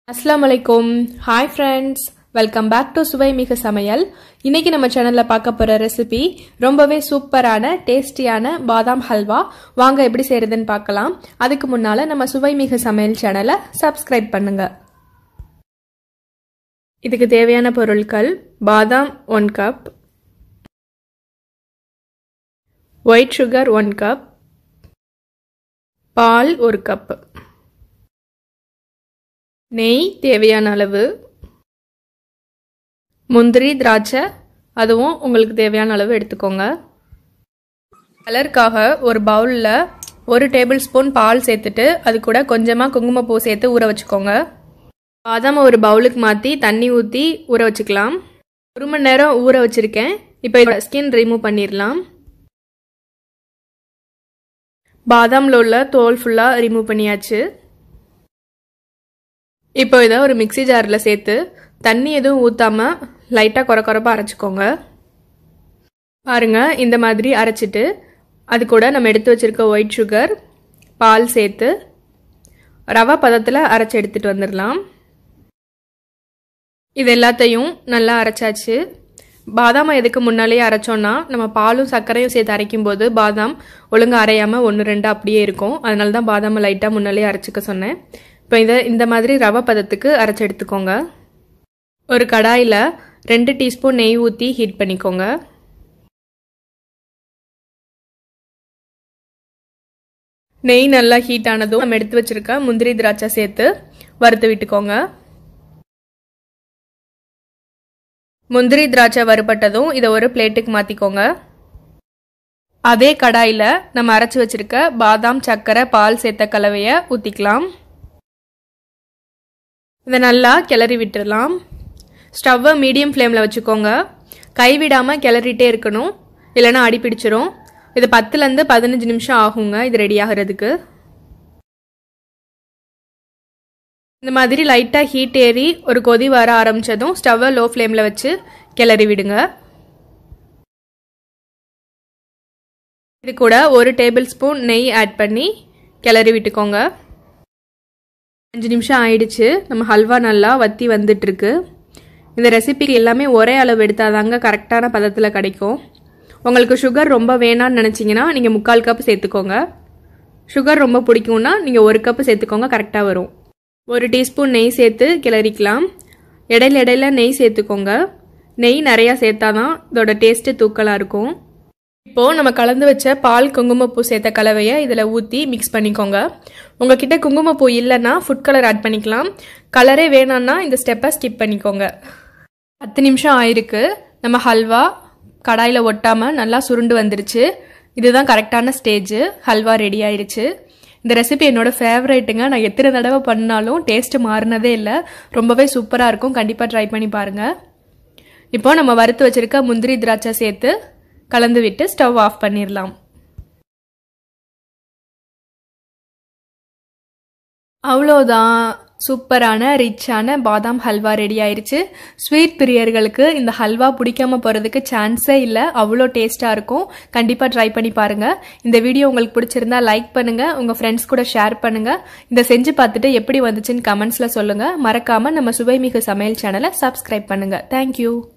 அஸ்லாம் வலைக்கும் hi friends welcome back to சுவை மிகு சமையல் இன்னைக்கு நம்ம சேனல்ல பார்க்க போற ரெசிபி ரொம்பவே சூப்பரான டேஸ்டியான பாதாம் ஹல்வா வாங்க எப்படி செய்யறதுன்னு பார்க்கலாம் அதுக்கு முன்னால நம்ம சுவை மிகு சமையல் சேனலை சப்ஸ்கிரைப் பண்ணுங்க இதுக்கு தேவையான பொருட்கள் பாதாம் one cup white sugar one cup பால் ஒரு கப் நெய் தேவையான அளவு முந்திரி திராட்சை அதுவும் உங்களுக்கு தேவையான அளவு எடுத்துக்கோங்க கலருக்காக ஒரு பவுலில் ஒரு டேபிள் ஸ்பூன் பால் சேர்த்துட்டு அது கூட கொஞ்சமாக குங்குமப்பூ சேர்த்து ஊற வச்சுக்கோங்க பாதாம் ஒரு பவுலுக்கு மாற்றி தண்ணி ஊற்றி ஊற வச்சுக்கலாம் ஒரு மணி நேரம் ஊற வச்சுருக்கேன் இப்போ இதோட ஸ்கின் ரிமூவ் பண்ணிடலாம் பாதாமில் உள்ள தோல் ஃபுல்லாக ரிமூவ் பண்ணியாச்சு இப்போ இதை ஒரு மிக்சி ஜாரில் சேர்த்து தண்ணி எதுவும் ஊற்றாமல் லைட்டாக குறை குறைப்பாக அரைச்சிக்கோங்க பாருங்க இந்த மாதிரி அரைச்சிட்டு அது கூட நம்ம எடுத்து வச்சுருக்க ஒயிட் சுகர் பால் சேர்த்து ரவை பதத்தில் அரைச்சி எடுத்துகிட்டு வந்துடலாம் இது எல்லாத்தையும் நல்லா அரைச்சாச்சு பாதாமை எதுக்கு முன்னாலேயே அரைச்சோன்னா நம்ம பாலும் சர்க்கரையும் சேர்த்து அரைக்கும் போது பாதாம் ஒழுங்காக அரையாமல் ஒன்று ரெண்டு அப்படியே இருக்கும் அதனால தான் பாதாமை லைட்டாக முன்னாலேயே அரைச்சிக்க சொன்னேன் இப்போ இதை இந்த மாதிரி ரவை பதத்துக்கு அரைச்சி எடுத்துக்கோங்க ஒரு கடாயில் ரெண்டு டீஸ்பூன் நெய் ஊற்றி ஹீட் பண்ணிக்கோங்க நெய் நல்லா ஹீட் ஆனதும் நம்ம எடுத்து வச்சிருக்க முந்திரி திராட்சை சேர்த்து வறுத்து விட்டுக்கோங்க முந்திரி திராட்சை வறுபட்டதும் இதை ஒரு பிளேட்டுக்கு மாற்றிக்கோங்க அதே கடாயில் நம்ம அரைச்சி வச்சிருக்க பாதாம் சர்க்கரை பால் சேர்த்த கலவையை ஊற்றிக்கலாம் இதை நல்லா கிளறி விட்டுடலாம் ஸ்டவ்வை மீடியம் ஃப்ளேமில் வச்சுக்கோங்க கைவிடாமல் கிளறிட்டே இருக்கணும் இல்லைன்னா அடி பிடிச்சிரும் இது பத்துலேருந்து பதினஞ்சு நிமிஷம் ஆகுங்க இது ரெடி ஆகிறதுக்கு இந்த மாதிரி லைட்டாக ஹீட் ஏறி ஒரு கொதி வர ஆரம்பித்ததும் ஸ்டவ்வை லோ ஃப்ளேமில் வச்சு கிளறி விடுங்க இது கூட ஒரு டேபிள் ஸ்பூன் நெய் ஆட் பண்ணி கிளறி விட்டுக்கோங்க அஞ்சு நிமிஷம் ஆயிடுச்சு நம்ம ஹல்வா நல்லா வத்தி வந்துட்டுருக்கு இந்த ரெசிபிக்கு எல்லாமே ஒரே அளவு எடுத்தாதாங்க கரெக்டான பதத்தில் கிடைக்கும் உங்களுக்கு சுகர் ரொம்ப வேணான்னு நினச்சிங்கன்னா நீங்கள் முக்கால் கப் சேர்த்துக்கோங்க சுகர் ரொம்ப பிடிக்கும்னா நீங்கள் ஒரு கப்பு சேர்த்துக்கோங்க கரெக்டாக வரும் ஒரு டீஸ்பூன் நெய் சேர்த்து கிளறிக்கலாம் இடையில இடையில நெய் சேர்த்துக்கோங்க நெய் நிறையா சேர்த்தாதான் இதோட டேஸ்ட்டு தூக்கலாக இருக்கும் இப்போது நம்ம கலந்து வச்ச பால் குங்குமப்பூ சேர்த்த கலவையை இதில் ஊற்றி மிக்ஸ் பண்ணிக்கோங்க உங்ககிட்ட குங்குமப்பூ இல்லைன்னா ஃபுட் கலர் ஆட் பண்ணிக்கலாம் கலரே வேணான்னா இந்த ஸ்டெப்பை ஸ்கிப் பண்ணிக்கோங்க பத்து நிமிஷம் ஆயிருக்கு நம்ம ஹல்வா கடாயில் ஒட்டாமல் நல்லா சுருண்டு வந்துருச்சு இதுதான் கரெக்டான ஸ்டேஜ் ஹல்வா ரெடி ஆயிடுச்சு இந்த ரெசிபி என்னோட ஃபேவரேட்டுங்க நான் எத்தனை தடவை பண்ணாலும் டேஸ்ட்டு மாறினதே இல்லை ரொம்பவே சூப்பராக இருக்கும் கண்டிப்பாக ட்ரை பண்ணி பாருங்கள் இப்போ நம்ம வறுத்து வச்சுருக்க முந்திரி திராட்சை சேர்த்து கலந்து விட்டு ஸ்டவ் ஆஃப் பண்ணிடலாம் அவ்வளோதான் சூப்பரான ரிச்சான பாதாம் ஹல்வா ரெடி ஆயிருச்சு ஸ்வீட் பிரியர்களுக்கு இந்த ஹல்வா பிடிக்காம போகிறதுக்கு சான்ஸே இல்லை அவ்வளோ டேஸ்ட்டாக இருக்கும் கண்டிப்பாக ட்ரை பண்ணி பாருங்கள் இந்த வீடியோ உங்களுக்கு பிடிச்சிருந்தா லைக் பண்ணுங்கள் உங்கள் ஃப்ரெண்ட்ஸ் கூட ஷேர் பண்ணுங்கள் இதை செஞ்சு பார்த்துட்டு எப்படி வந்துச்சுன்னு கமெண்ட்ஸில் சொல்லுங்கள் மறக்காமல் நம்ம சுவைமிகு சமையல் சேனலை சப்ஸ்கிரைப் பண்ணுங்கள் தேங்க்யூ